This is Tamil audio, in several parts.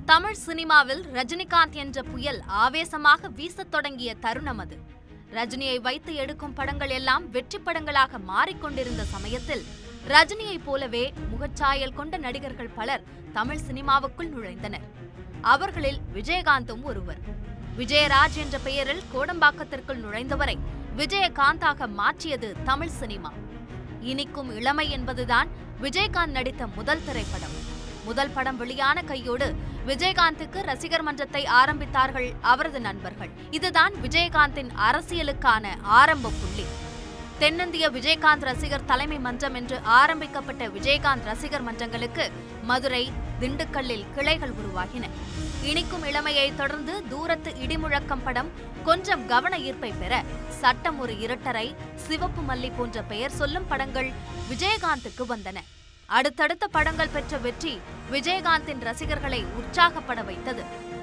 தமிழ் சினிமாவில் ரஜினிகாந்த் என்ற புயல் ஆவேசமாக வீசத் தொடங்கிய தருணம் அது ரஜினியை வைத்து எடுக்கும் படங்கள் எல்லாம் வெற்றி படங்களாக மாறிக்கொண்டிருந்த சமயத்தில் ரஜினியைப் போலவே முகச்சாயல் கொண்ட நடிகர்கள் பலர் தமிழ் சினிமாவுக்குள் நுழைந்தனர் அவர்களில் விஜயகாந்தும் ஒருவர் விஜயராஜ் என்ற பெயரில் கோடம்பாக்கத்திற்குள் நுழைந்தவரை விஜயகாந்தாக மாற்றியது தமிழ் சினிமா இனிக்கும் இளமை என்பதுதான் விஜயகாந்த் நடித்த முதல் திரைப்படம் முதல் படம் வெளியான கையோடு விஜயகாந்துக்கு ரசிகர் மன்றத்தை ஆரம்பித்தார்கள் அவரது நண்பர்கள் இதுதான் விஜயகாந்தின் அரசியலுக்கான ஆரம்ப புள்ளி தென்னிந்திய விஜயகாந்த் ரசிகர் தலைமை மன்றம் என்று ஆரம்பிக்கப்பட்ட விஜயகாந்த் ரசிகர் மன்றங்களுக்கு மதுரை திண்டுக்கல்லில் கிளைகள் உருவாகின இனிக்கும் இளமையை தொடர்ந்து தூரத்து இடிமுழக்கம் படம் கொஞ்சம் கவன ஈர்ப்பை பெற சட்டம் ஒரு இரட்டரை சிவப்பு மல்லி போன்ற பெயர் சொல்லும் படங்கள் விஜயகாந்துக்கு வந்தன அடுத்தடுத்த படங்கள் பெற்ற வெற்றி விஜயகாந்தின் ரசிகர்களை உற்சாகப்பட வைத்தது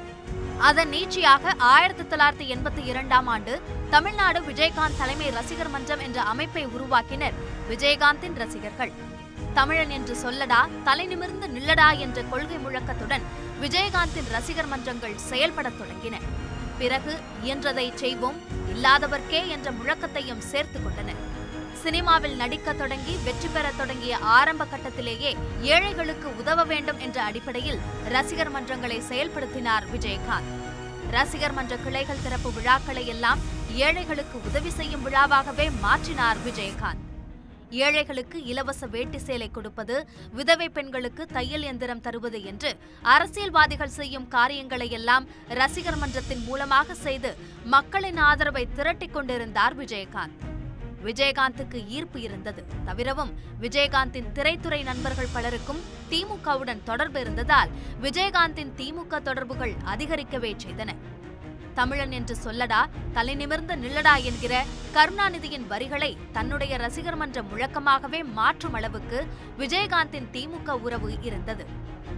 அதன் நீட்சியாக ஆயிரத்தி தொள்ளாயிரத்தி எண்பத்தி இரண்டாம் ஆண்டு தமிழ்நாடு விஜயகாந்த் தலைமை ரசிகர் மன்றம் என்ற அமைப்பை உருவாக்கினர் விஜயகாந்தின் ரசிகர்கள் தமிழன் என்று சொல்லடா தலை நிமிர்ந்து நில்லடா என்ற கொள்கை முழக்கத்துடன் விஜயகாந்தின் ரசிகர் மன்றங்கள் செயல்படத் தொடங்கின பிறகு இயன்றதை செய்வோம் இல்லாதவர்க்கே என்ற முழக்கத்தையும் சேர்த்துக் கொண்டனர் சினிமாவில் நடிக்கத் தொடங்கி வெற்றி பெறத் தொடங்கிய ஆரம்ப கட்டத்திலேயே ஏழைகளுக்கு உதவ வேண்டும் என்ற அடிப்படையில் ரசிகர் மன்றங்களை செயல்படுத்தினார் விஜயகாந்த் ரசிகர் மன்ற கிளைகள் திறப்பு விழாக்களை எல்லாம் ஏழைகளுக்கு உதவி செய்யும் விழாவாகவே மாற்றினார் விஜயகாந்த் ஏழைகளுக்கு இலவச வேட்டி சேலை கொடுப்பது விதவை பெண்களுக்கு தையல் எந்திரம் தருவது என்று அரசியல்வாதிகள் செய்யும் காரியங்களை எல்லாம் ரசிகர் மன்றத்தின் மூலமாக செய்து மக்களின் ஆதரவை திரட்டிக் கொண்டிருந்தார் விஜயகாந்த் விஜயகாந்துக்கு ஈர்ப்பு இருந்தது தவிரவும் விஜயகாந்தின் திரைத்துறை நண்பர்கள் பலருக்கும் திமுகவுடன் தொடர்பு இருந்ததால் விஜயகாந்தின் திமுக தொடர்புகள் அதிகரிக்கவே செய்தன தமிழன் என்று சொல்லடா தலை நிமிர்ந்து நில்லடா என்கிற கருணாநிதியின் வரிகளை தன்னுடைய ரசிகர் மன்ற முழக்கமாகவே மாற்றும் அளவுக்கு விஜயகாந்தின் திமுக உறவு இருந்தது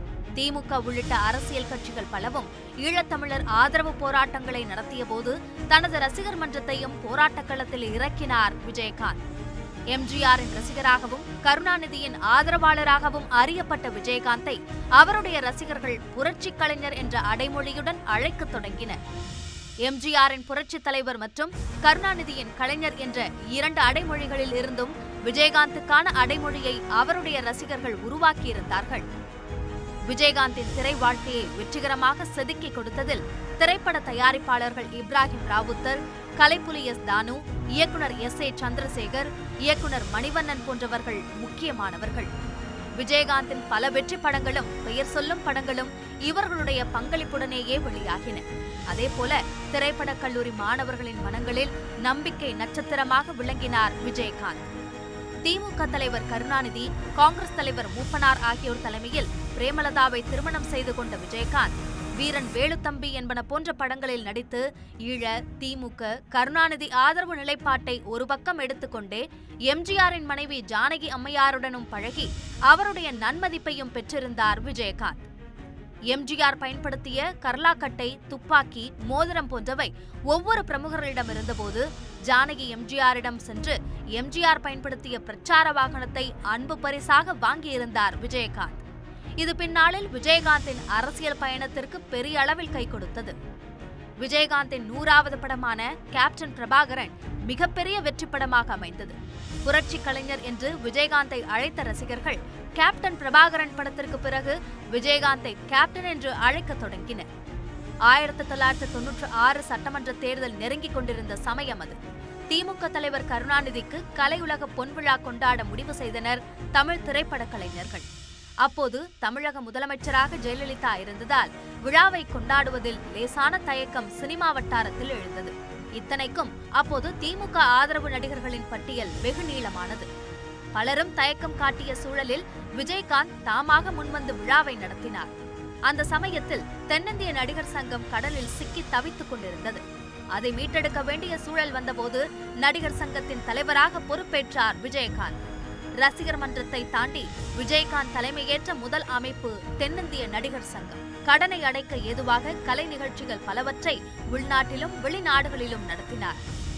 திமுக உள்ளிட்ட அரசியல் கட்சிகள் பலவும் ஈழத்தமிழர் ஆதரவு போராட்டங்களை நடத்தியபோது தனது ரசிகர் மன்றத்தையும் போராட்டக் களத்தில் இறக்கினார் விஜயகாந்த் எம்ஜிஆரின் ரசிகராகவும் கருணாநிதியின் ஆதரவாளராகவும் அறியப்பட்ட விஜயகாந்தை அவருடைய ரசிகர்கள் புரட்சிக் கலைஞர் என்ற அடைமொழியுடன் அழைக்கத் தொடங்கினர் எம்ஜிஆரின் புரட்சித் தலைவர் மற்றும் கருணாநிதியின் கலைஞர் என்ற இரண்டு அடைமொழிகளில் இருந்தும் விஜயகாந்துக்கான அடைமொழியை அவருடைய ரசிகர்கள் உருவாக்கியிருந்தார்கள் விஜயகாந்தின் திரை வாழ்க்கையை வெற்றிகரமாக செதுக்கி கொடுத்ததில் திரைப்பட தயாரிப்பாளர்கள் இப்ராஹிம் ராவுத்தர் கலைப்புலி எஸ் தானு இயக்குனர் எஸ் ஏ சந்திரசேகர் இயக்குனர் மணிவண்ணன் போன்றவர்கள் முக்கியமானவர்கள் விஜயகாந்தின் பல வெற்றி படங்களும் பெயர் சொல்லும் படங்களும் இவர்களுடைய பங்களிப்புடனேயே வெளியாகின அதேபோல திரைப்படக் கல்லூரி மாணவர்களின் மனங்களில் நம்பிக்கை நட்சத்திரமாக விளங்கினார் விஜயகாந்த் திமுக தலைவர் கருணாநிதி காங்கிரஸ் தலைவர் மூப்பனார் ஆகியோர் தலைமையில் பிரேமலதாவை திருமணம் செய்து கொண்ட விஜயகாந்த் வீரன் வேலுத்தம்பி என்பன போன்ற படங்களில் நடித்து ஈழ திமுக கருணாநிதி ஆதரவு நிலைப்பாட்டை ஒரு பக்கம் எடுத்துக்கொண்டே எம்ஜிஆரின் மனைவி ஜானகி அம்மையாருடனும் பழகி அவருடைய நன்மதிப்பையும் பெற்றிருந்தார் விஜயகாந்த் எம்ஜிஆர் பயன்படுத்திய கர்லாக்கட்டை துப்பாக்கி மோதிரம் போன்றவை ஒவ்வொரு பிரமுகர்களிடம் இருந்தபோது ஜானகி எம்ஜிஆரிடம் சென்று எம்ஜிஆர் பயன்படுத்திய பிரச்சார வாகனத்தை அன்பு பரிசாக வாங்கியிருந்தார் விஜயகாந்த் இது பின்னாளில் விஜயகாந்தின் அரசியல் பயணத்திற்கு பெரிய அளவில் கை கொடுத்தது விஜயகாந்தின் நூறாவது படமான கேப்டன் பிரபாகரன் மிகப்பெரிய வெற்றி படமாக அமைந்தது புரட்சி கலைஞர் என்று விஜயகாந்தை அழைத்த ரசிகர்கள் கேப்டன் பிரபாகரன் படத்திற்கு பிறகு விஜயகாந்தை கேப்டன் என்று அழைக்கத் தொடங்கினர் ஆயிரத்தி தொள்ளாயிரத்தி தொன்னூற்று ஆறு சட்டமன்ற தேர்தல் நெருங்கிக் கொண்டிருந்த சமயம் அது திமுக தலைவர் கருணாநிதிக்கு கலையுலக பொன்விழா கொண்டாட முடிவு செய்தனர் தமிழ் திரைப்பட கலைஞர்கள் அப்போது தமிழக முதலமைச்சராக ஜெயலலிதா இருந்ததால் விழாவை கொண்டாடுவதில் லேசான தயக்கம் சினிமா வட்டாரத்தில் எழுந்தது இத்தனைக்கும் அப்போது திமுக ஆதரவு நடிகர்களின் பட்டியல் வெகு நீளமானது பலரும் தயக்கம் காட்டிய சூழலில் விஜயகாந்த் தாமாக முன்வந்து விழாவை நடத்தினார் அந்த சமயத்தில் தென்னிந்திய நடிகர் சங்கம் கடலில் சிக்கி தவித்துக் கொண்டிருந்தது அதை மீட்டெடுக்க வேண்டிய சூழல் வந்தபோது நடிகர் சங்கத்தின் தலைவராக பொறுப்பேற்றார் விஜயகாந்த் ரசிகர் மன்றத்தை தாண்டி விஜயகாந்த் தலைமையேற்ற முதல் அமைப்பு தென்னிந்திய நடிகர் சங்கம் கடனை அடைக்க ஏதுவாக கலை நிகழ்ச்சிகள் பலவற்றை உள்நாட்டிலும் வெளிநாடுகளிலும் நடத்தினார்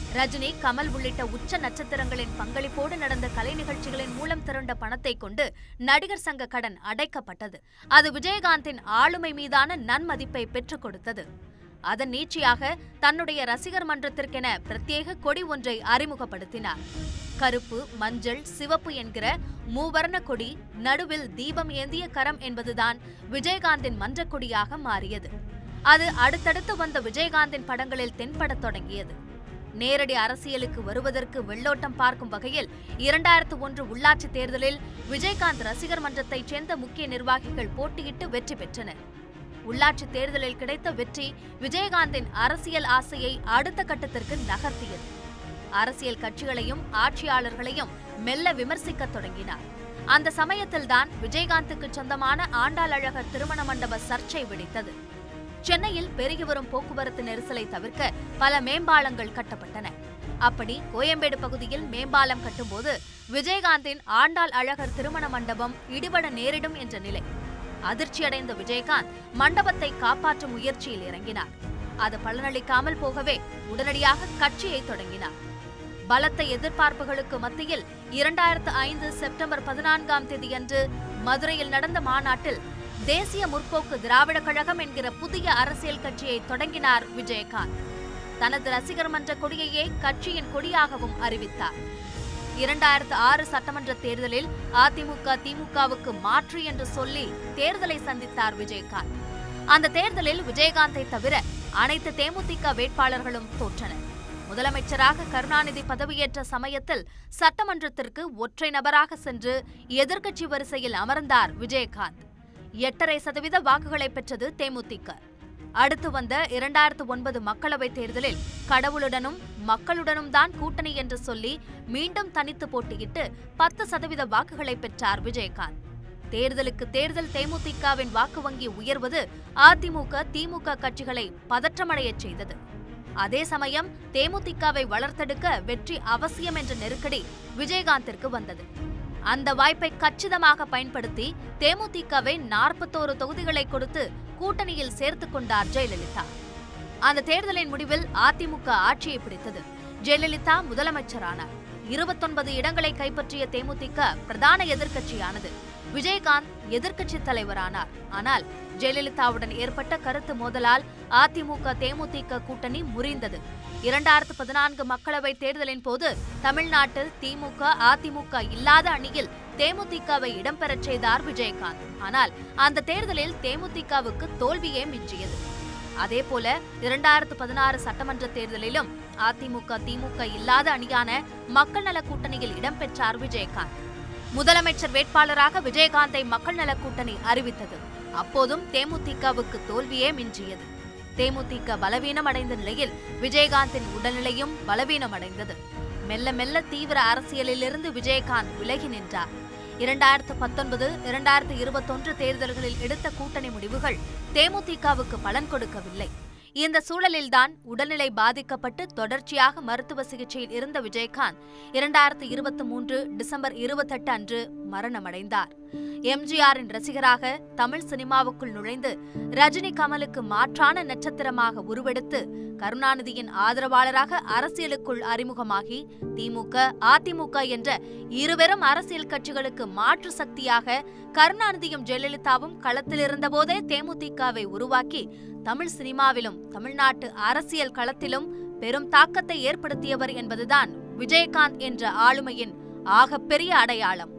ரஜினி கமல் உள்ளிட்ட உச்ச நட்சத்திரங்களின் பங்களிப்போடு நடந்த கலை நிகழ்ச்சிகளின் மூலம் திரண்ட பணத்தை கொண்டு நடிகர் சங்க கடன் அடைக்கப்பட்டது அது விஜயகாந்தின் ஆளுமை மீதான நன்மதிப்பை பெற்றுக் கொடுத்தது அதன் நீட்சியாக தன்னுடைய ரசிகர் மன்றத்திற்கென பிரத்யேக கொடி ஒன்றை அறிமுகப்படுத்தினார் கருப்பு மஞ்சள் சிவப்பு என்கிற மூவர்ண கொடி நடுவில் தீபம் ஏந்திய கரம் என்பதுதான் விஜயகாந்தின் மன்றக் கொடியாக மாறியது அது அடுத்தடுத்து வந்த விஜயகாந்தின் படங்களில் தென்படத் தொடங்கியது நேரடி அரசியலுக்கு வருவதற்கு வெள்ளோட்டம் பார்க்கும் வகையில் இரண்டாயிரத்து ஒன்று உள்ளாட்சித் தேர்தலில் விஜயகாந்த் ரசிகர் மன்றத்தைச் சேர்ந்த முக்கிய நிர்வாகிகள் போட்டியிட்டு வெற்றி பெற்றனர் உள்ளாட்சித் தேர்தலில் கிடைத்த வெற்றி விஜயகாந்தின் அரசியல் ஆசையை அடுத்த கட்டத்திற்கு நகர்த்தியது அரசியல் கட்சிகளையும் ஆட்சியாளர்களையும் மெல்ல விமர்சிக்கத் தொடங்கினார் அந்த சமயத்தில்தான் விஜயகாந்துக்கு சொந்தமான ஆண்டாள் அழகர் திருமண மண்டப சர்ச்சை வெடித்தது சென்னையில் பெருகி வரும் போக்குவரத்து நெரிசலை தவிர்க்க பல மேம்பாலங்கள் கட்டப்பட்டன அப்படி கோயம்பேடு பகுதியில் மேம்பாலம் கட்டும்போது விஜயகாந்தின் ஆண்டாள் அழகர் திருமண மண்டபம் இடிபட நேரிடும் என்ற நிலை அதிர்ச்சியடைந்த விஜயகாந்த் மண்டபத்தை காப்பாற்றும் முயற்சியில் இறங்கினார் அது பலனளிக்காமல் போகவே உடனடியாக கட்சியை தொடங்கினார் பலத்த எதிர்பார்ப்புகளுக்கு மத்தியில் இரண்டாயிரத்து ஐந்து செப்டம்பர் பதினான்காம் தேதியன்று மதுரையில் நடந்த மாநாட்டில் தேசிய முற்போக்கு திராவிட கழகம் என்கிற புதிய அரசியல் கட்சியை தொடங்கினார் விஜயகாந்த் தனது ரசிகர் மன்ற கொடியையே கட்சியின் கொடியாகவும் அறிவித்தார் இரண்டாயிரத்து ஆறு சட்டமன்ற தேர்தலில் அதிமுக திமுகவுக்கு மாற்று என்று சொல்லி தேர்தலை சந்தித்தார் விஜயகாந்த் அந்த தேர்தலில் விஜயகாந்தை தவிர அனைத்து தேமுதிக வேட்பாளர்களும் தோற்றனர் முதலமைச்சராக கருணாநிதி பதவியேற்ற சமயத்தில் சட்டமன்றத்திற்கு ஒற்றை நபராக சென்று எதிர்க்கட்சி வரிசையில் அமர்ந்தார் விஜயகாந்த் எட்டரை சதவீத வாக்குகளை பெற்றது தேமுதிக அடுத்து வந்த இரண்டாயிரத்து ஒன்பது மக்களவைத் தேர்தலில் கடவுளுடனும் மக்களுடனும் தான் கூட்டணி என்று சொல்லி மீண்டும் தனித்து போட்டியிட்டு பத்து சதவீத வாக்குகளை பெற்றார் விஜயகாந்த் தேர்தலுக்கு தேர்தல் தேமுதிகவின் வாக்கு வங்கி உயர்வது அதிமுக திமுக கட்சிகளை பதற்றமடையச் செய்தது அதே சமயம் தேமுதிகவை வளர்த்தெடுக்க வெற்றி அவசியம் என்ற நெருக்கடி விஜயகாந்திற்கு வந்தது அந்த வாய்ப்பை கச்சிதமாக பயன்படுத்தி தேமுதிகவை நாற்பத்தோரு தொகுதிகளை கொடுத்து கூட்டணியில் சேர்த்துக் கொண்டார் ஜெயலலிதா அந்த தேர்தலின் முடிவில் அதிமுக ஆட்சியை பிடித்தது ஜெயலலிதா முதலமைச்சரானார் இருபத்தொன்பது இடங்களை கைப்பற்றிய தேமுதிக பிரதான எதிர்க்கட்சியானது விஜயகாந்த் எதிர்க்கட்சித் தலைவரானார் ஆனால் ஜெயலலிதாவுடன் ஏற்பட்ட கருத்து மோதலால் அதிமுக தேமுதிக கூட்டணி முறிந்தது இரண்டாயிரத்து பதினான்கு மக்களவைத் தேர்தலின் போது தமிழ்நாட்டில் திமுக அதிமுக இல்லாத அணியில் தேமுதிகவை இடம்பெறச் செய்தார் விஜயகாந்த் ஆனால் அந்த தேர்தலில் தேமுதிகவுக்கு தோல்வியே மிஞ்சியது அதேபோல இரண்டாயிரத்து பதினாறு சட்டமன்ற தேர்தலிலும் அதிமுக திமுக இல்லாத அணியான மக்கள் நல கூட்டணியில் இடம்பெற்றார் விஜயகாந்த் முதலமைச்சர் வேட்பாளராக விஜயகாந்தை மக்கள் நல கூட்டணி அறிவித்தது அப்போதும் தேமுதிகவுக்கு தோல்வியே மிஞ்சியது தேமுதிக பலவீனமடைந்த நிலையில் விஜயகாந்தின் உடல்நிலையும் பலவீனமடைந்தது மெல்ல மெல்ல தீவிர அரசியலிலிருந்து விஜயகாந்த் விலகி நின்றார் இரண்டாயிரத்து பத்தொன்பது இரண்டாயிரத்து இருபத்தொன்று தேர்தல்களில் எடுத்த கூட்டணி முடிவுகள் தேமுதிகவுக்கு பலன் கொடுக்கவில்லை இந்த சூழலில்தான் உடல்நிலை பாதிக்கப்பட்டு தொடர்ச்சியாக மருத்துவ சிகிச்சையில் இருந்த விஜயகாந்த் இரண்டாயிரத்து இருபத்தி மூன்று டிசம்பர் இருபத்தெட்டு அன்று மரணமடைந்தார் எம்ஜிஆரின் ரசிகராக தமிழ் சினிமாவுக்குள் நுழைந்து ரஜினி கமலுக்கு மாற்றான நட்சத்திரமாக உருவெடுத்து கருணாநிதியின் ஆதரவாளராக அரசியலுக்குள் அறிமுகமாகி திமுக அதிமுக என்ற இருவரும் அரசியல் கட்சிகளுக்கு மாற்று சக்தியாக கருணாநிதியும் ஜெயலலிதாவும் களத்தில் இருந்தபோதே தேமுதிகவை உருவாக்கி தமிழ் சினிமாவிலும் தமிழ்நாட்டு அரசியல் களத்திலும் பெரும் தாக்கத்தை ஏற்படுத்தியவர் என்பதுதான் விஜயகாந்த் என்ற ஆளுமையின் ஆகப்பெரிய அடையாளம்